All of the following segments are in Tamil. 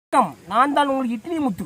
வணக்கம் நான் தான் உங்களுக்கு இட்லி முத்து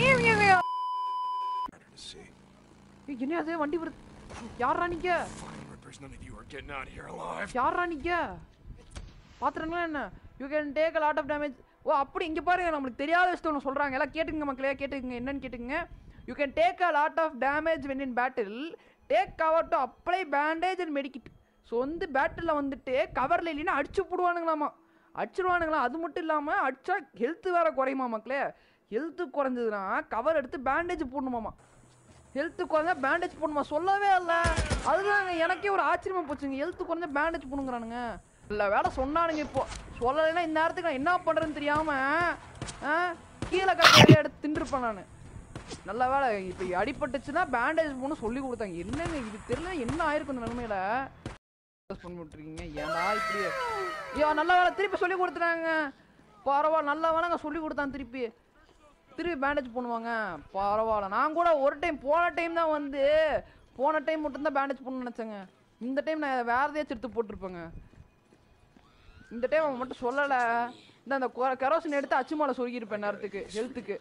ஏய், என்ன அது வண்டி வருது யாரா நீங்க There's none of you are getting out of here alive. யாரா நீங்க பாத்துறீங்களா என்ன you can take a lot of damage ஓ அப்படி இங்க பாருங்க நம்மளுக்கு தெரியாத விஷயம் ஒன்று சொல்றாங்க எல்லாம் கேட்டுங்க மக்களே கேட்டுங்க என்னன்னு கேட்டுங்க you can take a lot of damage when in battle take cover to apply bandage and medkit so வந்து பேட்டில் வந்துட்டு கவரில் இல்லைன்னா அடிச்சு போடுவானுங்களாமா அடிச்சிருவானுங்களா அது மட்டும் இல்லாமல் அடிச்சா ஹெல்த் வேற குறையுமா மக்களே ஹெல்த்து குறைஞ்சதுன்னா கவர் எடுத்து பேண்டேஜ் போடணுமாமா ஹெல்த்து குறைஞ்சா பேண்டேஜ் போடணுமா சொல்லவே இல்லை அதுதாங்க எனக்கே ஒரு ஆச்சரியமா போச்சுங்க ஹெல்த்து குறைஞ்சா பேண்டேஜ் போடுங்கிறானுங்க இல்லை வேலை சொன்னானுங்க இப்போ சொல்லலைன்னா இந்த நேரத்துக்கு நான் என்ன பண்ணுறேன்னு தெரியாம ஆ, கீழே கட்டி எடுத்து தின்றுப்பேன் நான் நல்ல வேலை இப்போ அடிபட்டுச்சுன்னா பேண்டேஜ் போடணும் சொல்லி கொடுத்தாங்க என்னங்க இது தெரியல என்ன ஆயிருக்கும் இந்த நிலைமையில பண்ணி விட்டுருக்கீங்க ஏன்டா இப்படி ஐயோ நல்ல வேலை திருப்பி சொல்லி கொடுத்துட்டாங்க பரவாயில்ல நல்ல வேலைங்க சொல்லி கொடுத்தான் திருப்பி திருப்பி பேண்டேஜ் பண்ணுவாங்க பரவாயில்ல நான் கூட ஒரு டைம் போன டைம் தான் வந்து போன டைம் மட்டும்தான் பேண்டேஜ் பண்ணணும்னு நினச்சேங்க இந்த டைம் நான் வேற எதையாச்சும் எடுத்து போட்டிருப்பேங்க இந்த டைம் அவன் மட்டும் சொல்லலை இந்த அந்த கரோசின் எடுத்து அச்சு மாலை சொருகியிருப்பேன் நேரத்துக்கு ஹெல்த்துக்கு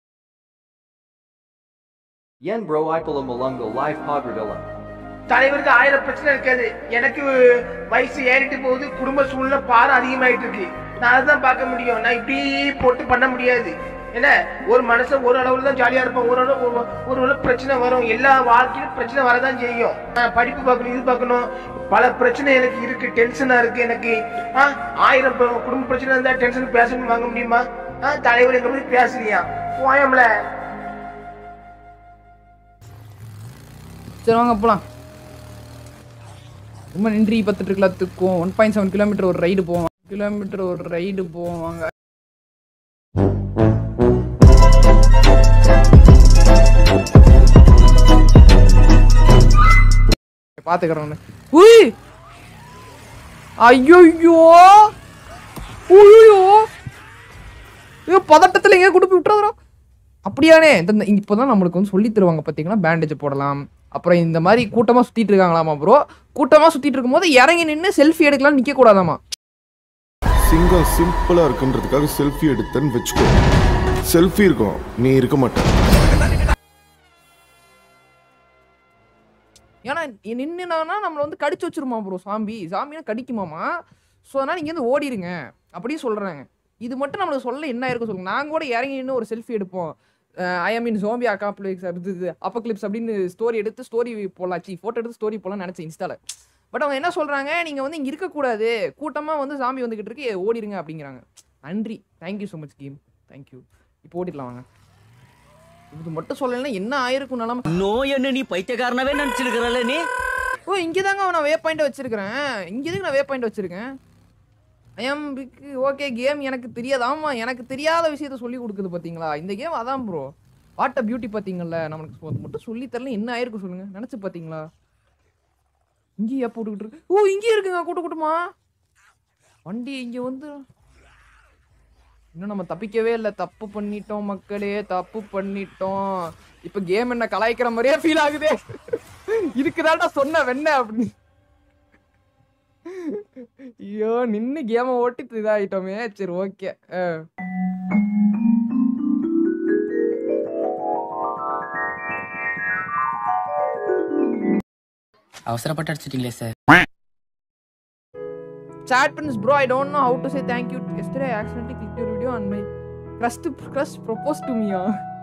Yen bro ipala malungo live pagradilla. தலைவருக்கு ஆயிரம் பிரச்சனை இருக்காது எனக்கு வயசு ஏறிட்டு போகுது குடும்ப சூழ்நிலை பாரம் அதிகமாயிட்டு இருக்கு நான் அதுதான் பார்க்க முடியும் நான் இப்படி போட்டு பண்ண முடியாது என்ன ஒரு மனுஷன் ஒரு அளவுல தான் ஜாலியா இருப்பான் ஒரு அளவு ஒரு- ஒரு அளவு பிரச்சனை வரும் எல்லா வாழ்க்கையிலும் பிரச்சனை வரதான் செய்யும் நான் படிப்பு பார்க்கணும் இது பார்க்கணும் பல பிரச்சனை எனக்கு இருக்கு டென்ஷனா இருக்கு எனக்கு ஆ, ஆயிரம் ப- குடும்ப பிரச்சனை இருந்தா டென்ஷன் பேசணும் வாங்க முடியுமா ஆ, தலைவர் எங்க போய் பேசுறியா போயம்ல சரி வாங்க போகலாம் ரொம்ப நன்றி பத்துட்டு இருக்கலாத்துக்கும் ஒன் பாயிண்ட் செவன் கிலோமீட்டர் ஒரு ரைடு போவோம் கிலோமீட்டர் ஒரு ரைடு போவோம் வாங்க பாத்துக்கிறோம் உய் ஐயோ ஐயோ ஐயோ பதட்டத்துல எங்க குடுப்பி விட்டுறதுரா அப்படியானே இந்த இந்த- இப்போதான் நம்மளுக்கு வந்து சொல்லி தருவாங்க பார்த்தீங்கன்னா பேண்டேஜ் போடலாம் அப்புறம் இந்த மாதிரி கூட்டமா சுத்திட்டு இருக்காங்களாமா ப்ரோ கூட்டமா சுத்திட்டு இருக்கும்போது இறங்கி நின்று செல்ஃபி எடுக்கலாம் நிக்க கூடாதாமா சிங்கம் சிம்பிளா இருக்குன்றதுக்காக செல்ஃபி எடுத்தேன்னு வச்சுக்கோ செல்ஃபி இருக்கும் நீ இருக்க மாட்ட ஏன்னா நின்னுனா நம்மளை வந்து கடிச்சு வச்சிருமா ப்ரோ சாம்பி சாம்பினா கடிக்குமாமா ஸோ அதனால இங்க இருந்து ஓடிடுங்க அப்படியே சொல்றாங்க இது மட்டும் நம்மளுக்கு சொல்ல என்ன இருக்கும் சொல்லுங்க நாங்க கூட இறங்கி நின்று ஒரு செல்ஃபி எடுப்போம் ஐ மீன் ஜோம்பி அக்காப்ளிக்ஸ் இது அப்போ கிளிப்ஸ் அப்படின்னு ஸ்டோரி எடுத்து ஸ்டோரி போடலாச்சு ஃபோட்டோ எடுத்து ஸ்டோரி போடலாம் நினைச்சேன் இன்ஸ்டால பட் அவங்க என்ன சொல்றாங்க நீங்க வந்து இங்க இருக்கக்கூடாது கூட்டமா வந்து சாமி வந்துகிட்டு இருக்கு ஓடிடுங்க அப்படிங்கிறாங்க நன்றி thank you so much game thank you இப்போ ஓடிடலாம் வாங்க இது மட்டும் சொல்லலைன்னா என்ன ஆயிருக்கும் நிலம நோய் என்ன நீ பைத்தியக்காரனவே நினைச்சிருக்கிறல்ல நீ ஓ இங்கே தாங்க நான் வே பாயிண்ட் வச்சிருக்கிறேன் இங்கே எதுக்கு நான் வே பாயிண்ட் வச்சிருக்கேன் ஐஎம் ஓகே கேம் எனக்கு தெரியாது ஆமா எனக்கு தெரியாத விஷயத்த சொல்லி கொடுக்குது பாத்தீங்களா இந்த கேம் அதான் ப்ரோ வாட் அ பியூட்டி பாத்தீங்கல்ல நம்மளுக்கு அது மட்டும் சொல்லி தரல என்ன ஆயிருக்கு சொல்லுங்க நினைச்சு பாத்தீங்களா இங்கேயா போட்டுக்கிட்டு இருக்கு ஓ இங்கே இருக்குங்க கூட்ட கூட்டமா வண்டி இங்க வந்து இன்னும் நம்ம தப்பிக்கவே இல்லை தப்பு பண்ணிட்டோம் மக்களே தப்பு பண்ணிட்டோம் இப்போ கேம் என்ன கலாய்க்கிற மாதிரியே ஃபீல் ஆகுதே இதுக்குதான்டா சொன்ன வெண்ண அப்படின்னு ஐயோ நின்னு கேமை ஓட்டி இதாயிட்டோமே சரி ஓகே அவசரப்பட்டு அடிச்சிட்டீங்களே sir chat pins bro i don't know how to say thank you yesterday i accidentally clicked your video and my crush to crush proposed to me ah.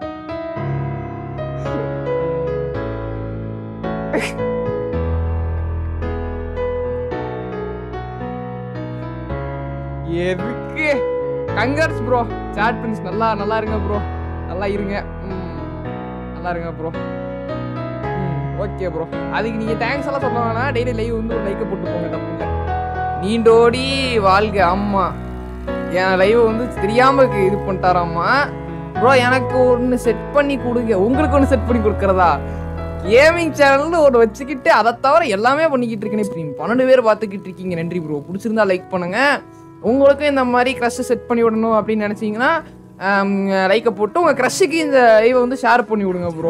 எதுக்கு கங்கர்ஸ் ப்ரோ chat pins நல்லா நல்லா இருங்க ப்ரோ நல்லா இருங்க ம், நல்லா இருங்க ப்ரோ ஓகே ப்ரோ அதுக்கு நீங்க தேங்க்ஸ் எல்லாம் சொல்ல வேணாம் டெய்லி லைவ் வந்து ஒரு லைக்கை போட்டு போங்க தப்பு இல்லை நீண்டோடி வாழ்க ஆமா என் லைவ் வந்து தெரியாம இருக்கு இது பண்ணிட்டாராமா ப்ரோ எனக்கு ஒன்று செட் பண்ணி கொடுங்க உங்களுக்கு ஒன்று செட் பண்ணி கொடுக்கறதா கேமிங் சேனல்னு ஒன்று வச்சுக்கிட்டு அதை தவிர எல்லாமே பண்ணிக்கிட்டு இருக்கேன் இப்படி பன்னெண்டு பேர் பார்த்துக்கிட்டு இருக்கீங்க நன்றி ப்ரோ பிடிச்சிருந்தா லைக் பண்ணுங்க உங்களுக்கும் இந்த மாதிரி க்ரஷ் செட் பண்ணி விடணும் அப்படின்னு நினச்சிங்கன்னா லைக்கை போட்டு உங்கள் க்ரஷுக்கு இந்த லைவை வந்து ஷேர் பண்ணி விடுங்க ப்ரோ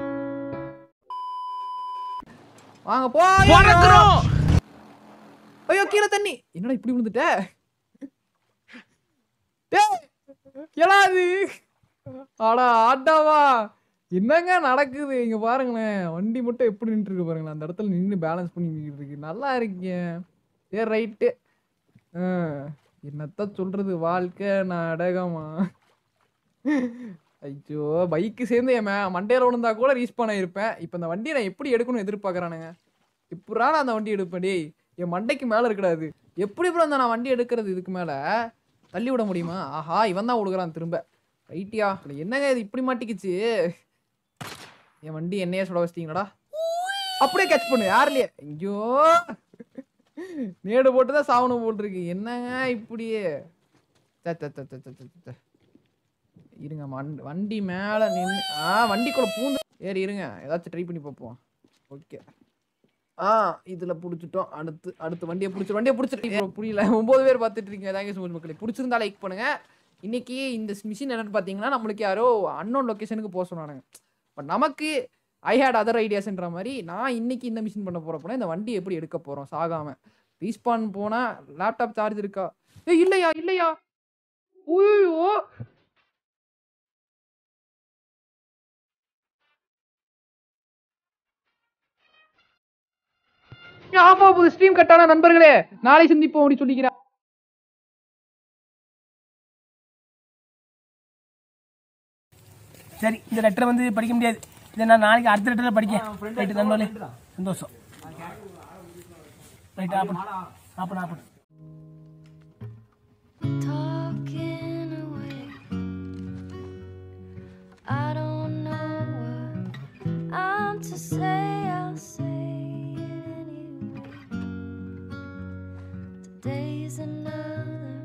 வாங்க போ ஐயோ கீழே தண்ணி என்னடா இப்படி விழுந்துட்ட டேய், எழாது அடா ஆட்டாவா என்னங்க நடக்குது இங்க பாருங்களேன் வண்டி மட்டும் எப்படி நின்று இருக்கு பாருங்களேன் அந்த இடத்துல நின்று பேலன்ஸ் பண்ணி நின்னுட்டு இருக்கு நல்லா இருக்கேன் ஏ ரைட்டு என்னத்த சொல்றது வாழ்க்கை நாடகமா ஐயோ பைக்கு சேர்ந்து என் மே- மண்டையில விழுந்தா கூட ரீச் பண்ண இருப்பேன் இப்போ இந்த வண்டியை நான் எப்படி எடுக்கணும்னு எதிர்பார்க்குறானுங்க எப்படா நான் அந்த வண்டி எடுப்பேன் டேய் என் மண்டைக்கு மேலே இருக்கடாது எப்படி ப்ரோ அந்த நான் வண்டி எடுக்கிறது இதுக்கு மேலே தள்ளி விட முடியுமா ஆஹா இவன் தான் விடுகிறான் திரும்ப ரைட்டியா என்னங்க இது இப்படி மாட்டிக்கிச்சு என் வண்டி என்னையே சுட வச்சிட்டீங்களாடா அப்படியே கேட்ச் பண்ணு யார்லையே ஐயோ நேடு போட்டு தான் சாவணும் போட்டிருக்கு என்னங்க இப்படியே ச, ச, ச, ச, ச, ச, ச. இருங்க வண்டி வண்டி மேலே நின்று ஆ வண்டிக்குள்ள பூந்து ஏறி இருங்க ஏதாச்சும் ட்ரை பண்ணி பார்ப்போம் ஓகே ஆ இதில் பிடிச்சிட்டோம் அடுத்து அடுத்து வண்டியை பிடிச்சி வண்டியை பிடிச்சிட்டு புரியல ஒம்பது பேர் பார்த்துட்டு இருக்கீங்க தேங்க்யூ ஸோ மச் மக்களே பிடிச்சிருந்தா லைக் பண்ணுங்க இன்னைக்கு இந்த மிஷின் என்னன்னு பார்த்தீங்கன்னா நம்மளுக்கு யாரோ அன்னோன் லொக்கேஷனுக்கு போக சொன்னானுங்க பட் நமக்கு ஐ ஹேட் அதர் ஐடியாஸ்ன்ற மாதிரி நான் இன்னைக்கு இந்த மிஷின் பண்ண போகிறப்ப இந்த வண்டி எப்படி எடுக்க போகிறோம் சாகாம ரீஸ்பான் போனால் லேப்டாப் சார்ஜ் இருக்கா ஏ இல்லையா இல்லையா ஐயோ ஆமா போகுது ஸ்ட்ரீம் கட்டான நண்பர்களே நாளை சந்திப்போம் அப்படி சொல்லிக்கிறேன் சரி இந்த லெட்டரை வந்து படிக்க முடியாது இதை நான் நாளைக்கு அடுத்த லெட்டரில் படிக்கேன் ரைட்டு நண்பர்களே சந்தோஷம் ரைட் ஆப்பன் ஆப்பன் ஆப்பன் talking away. I don't know what I'm to say, I'll say it anyway. Today's another